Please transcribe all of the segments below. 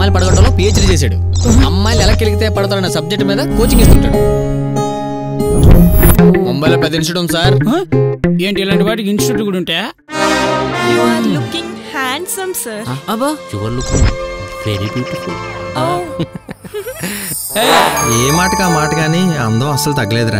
అమ్మాయిలు పడగొట్టడంలో పిహెచ్డీ చేశాడు అమ్మాయిలు ఎలా కెలిగితే పడతారన్న సబ్జెక్ట్ మీద కోచింగ్ ఇస్తుంటాడు ముంబైలో పెద్ద ఇన్స్టిట్యూట్ సార్ ఏంటి ఇలాంటి వాటికి ఇన్స్టిట్యూట్ కూడా ఉంటాయా You are looking handsome, sir. అబ్బా your looking very beautiful Oh, ఏ మాటకి ఆ మాట కానీ అందం అస్సలు తగ్గలేదురా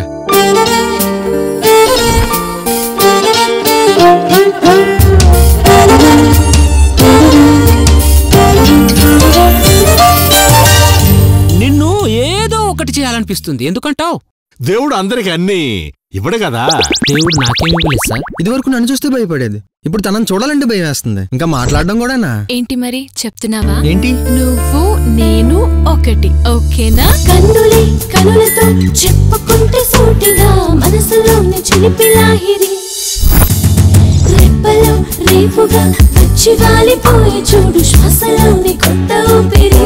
నిన్ను ఏదో ఒకటి చేయాలనిపిస్తుంది ఎందుకంటావు దేవుడు అందరికి అన్ని ఇవ్వడు కదా దేవుడు నాకేమి ఇవ్వలేదు సార్ ఇదివరకు నన్ను చూస్తే భయపడేది ఇప్పుడు తనని చూడాలంటే భయం వేస్తుంది ఇంకా మాట్లాడడం కూడానా ఏంటి మరి చెప్తున్నావా ఏంటి నువ్వు నేను ఒకటి ఓకేనా కన్నులే కనులతో చెప్పుకుంటే సూటిగా మనసులోని చిలిపి లాహిరి రెప్పలో రేపుగా వచ్చి వాలిపోయి చూడు శ్వాసలోని కొత్త ఊపిరి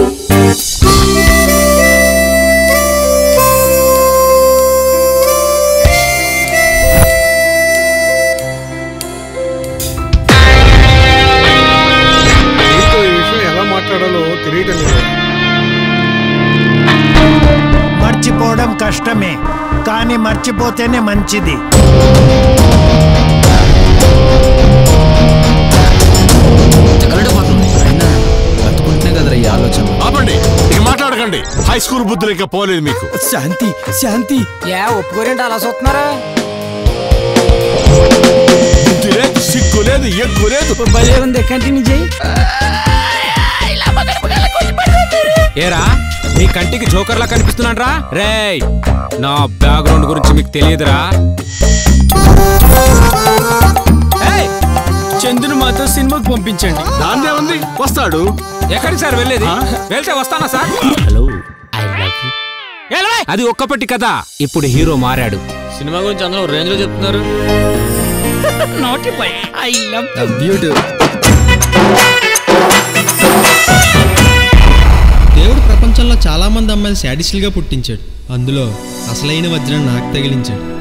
నీతో ఈ విషయం ఎలా మాట్లాడాలో తెలియటం లేదు మర్చిపోవడం కష్టమే కానీ మర్చిపోతేనే మంచిది అయినా బతుకుంటున్నా కదరా ఈ ఆలోచన ఆపండి ఇక మాట్లాడకండి హై స్కూల్ బుద్ధులు ఇంకా పోలేదు మీకు శాంతి శాంతి యా ఒప్పుకోరేంటి అలా చూస్తున్నారా బుద్ధి లేదు సిగ్గు లేదు ఎగ్గు లేదు భలే ఉంది కంటిన్యూ చేయి ఏరా నీ కంటికి జోకర్లా కనిపిస్తున్నాడ్రా రేయ్ నా బ్యాక్గ్రౌండ్ గురించి మీకు తెలియదురా ఏయ్, చంద్రుని మాతో సినిమాకి పంపించండి దాన్నే ఉంది వస్తాడు ఎక్కడికి సార్ వెళ్ళేది వెళ్తే వస్తానా sir hello I love you అది ఒక్కపట్టి కదా ఇప్పుడు హీరో మారాడు సినిమా గురించి అందరూ రేంజ్ లో చెప్తున్నారు నాటి పై ఐ లవ్ బ్యూటీ దేవుడు ప్రపంచంలో చాలా మంది అమ్మాయిలు శాడిస్టులుగా పుట్టించాడు అందులో అసలైన వజ్రం నాకు తగిలించాడు